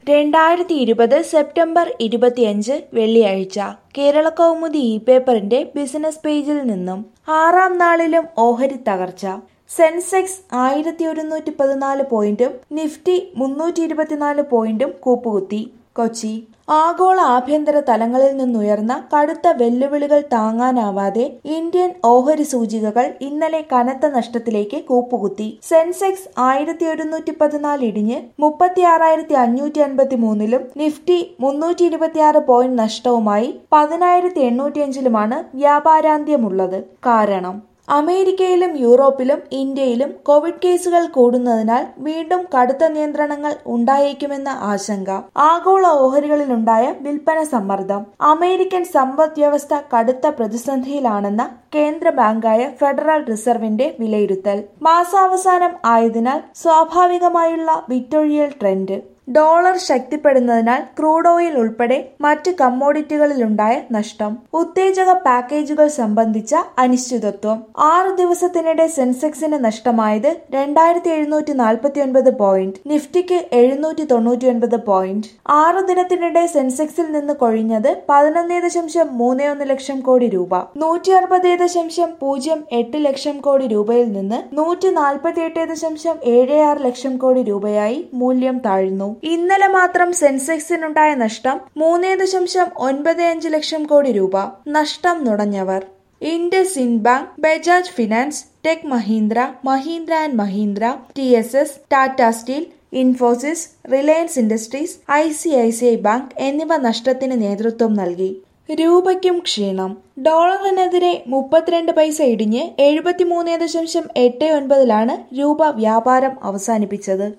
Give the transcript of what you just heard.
രണ്ടായിരത്തി ഇരുപത് സെപ്റ്റംബർ ഇരുപത്തിയഞ്ച് വെള്ളിയാഴ്ച കേരള കൗമുദി ഇ പേപ്പറിന്റെ ബിസിനസ് പേജിൽ നിന്നും ആറാം നാളിലും ഓഹരി തകർച്ച സെൻസെക്സ് ആയിരത്തി ഒരുന്നൂറ്റി പതിനാല് പോയിന്റും നിഫ്റ്റി മുന്നൂറ്റി ഇരുപത്തിനാല് പോയിന്റും കൂപ്പുകുത്തി കൊച്ചി ആഗോള ആഭ്യന്തര തലങ്ങളിൽ നിന്നുയർന്ന കടുത്ത വെല്ലുവിളികൾ താങ്ങാനാവാതെ ഇന്ത്യൻ ഓഹരി സൂചികകൾ ഇന്നലെ കനത്ത നഷ്ടത്തിലേക്ക് കൂപ്പുകുത്തി സെൻസെക്സ് ആയിരത്തി ഒരുന്നൂറ്റി പതിനാല് ഇടിഞ്ഞ് മുപ്പത്തിയാറായിരത്തി അഞ്ഞൂറ്റി അൻപത്തി മൂന്നിലും നിഫ്റ്റി മുന്നൂറ്റി ഇരുപത്തിയാറ് പോയിന്റ് നഷ്ടവുമായി പതിനായിരത്തി എണ്ണൂറ്റിയഞ്ചിലുമാണ് വ്യാപാരാന്ത്യമുള്ളത് കാരണം അമേരിക്കയിലും യൂറോപ്പിലും ഇന്ത്യയിലും കോവിഡ് കേസുകൾ കൂടുന്നതിനാൽ വീണ്ടും കടുത്ത നിയന്ത്രണങ്ങൾ ഉണ്ടായേക്കുമെന്ന ആശങ്ക ആഗോള ഓഹരികളിലുണ്ടായ വിൽപ്പന സമ്മർദ്ദം അമേരിക്കൻ സമ്പദ് വ്യവസ്ഥ കടുത്ത പ്രതിസന്ധിയിലാണെന്ന കേന്ദ്ര ബാങ്കായ ഫെഡറൽ റിസർവിന്റെ വിലയിരുത്തൽ മാസാവസാനം ആയതിനാൽ സ്വാഭാവികമായുള്ള വിറ്റൊഴിയൽ ട്രെൻഡ് ഡോളർ ശക്തിപ്പെടുന്നതിനാൽ ക്രൂഡ് ഓയിൽ ഉൾപ്പെടെ മറ്റ് കമ്മോഡിറ്റികളിലുണ്ടായ നഷ്ടം ഉത്തേജക പാക്കേജുകൾ സംബന്ധിച്ച അനിശ്ചിതത്വം ആറ് ദിവസത്തിനിടെ സെൻസെക്സിന് നഷ്ടമായത് രണ്ടായിരത്തി എഴുന്നൂറ്റി നാൽപ്പത്തി ഒൻപത് പോയിന്റ് നിഫ്റ്റിക്ക് എഴുന്നൂറ്റി തൊണ്ണൂറ്റി ഒൻപത് പോയിന്റ് ആറ് ദിനത്തിനിടെ സെൻസെക്സിൽ നിന്ന് കൊഴിഞ്ഞത് പതിനൊന്ന് ദശാംശം മൂന്ന് ഒന്ന് ലക്ഷം കോടി രൂപ നൂറ്റി അറുപത് ദശാംശം പൂജ്യം എട്ട് ലക്ഷം കോടി രൂപയിൽ നിന്ന് നൂറ്റി നാൽപ്പത്തി എട്ട് ദശാംശം ഏഴ് ആറ് ലക്ഷം കോടി രൂപയായി മൂല്യം താഴ്ന്നു ഇന്നലെ മാത്രം സെൻസെക്സിനുണ്ടായ നഷ്ടം മൂന്ന് ദശാംശം ഒൻപത് അഞ്ച് ലക്ഷം കോടി രൂപ നഷ്ടം നുടഞ്ഞവർ IndusInd bank Bajaj finance tech Mahindra Mahindra and Mahindra T S S Tata steel Infosys Reliance industries I C I C I bank എന്നിവ നഷ്ടത്തിന് നേതൃത്വം നൽകി രൂപയ്ക്കും ക്ഷീണം ഡോളറിനെതിരെ മുപ്പത്തിരണ്ട് പൈസ ഇടിഞ്ഞ് എഴുപത്തിമൂന്ന് ദശാംശം എട്ട് ഒൻപതിലാണ് രൂപ വ്യാപാരം അവസാനിപ്പിച്ചത്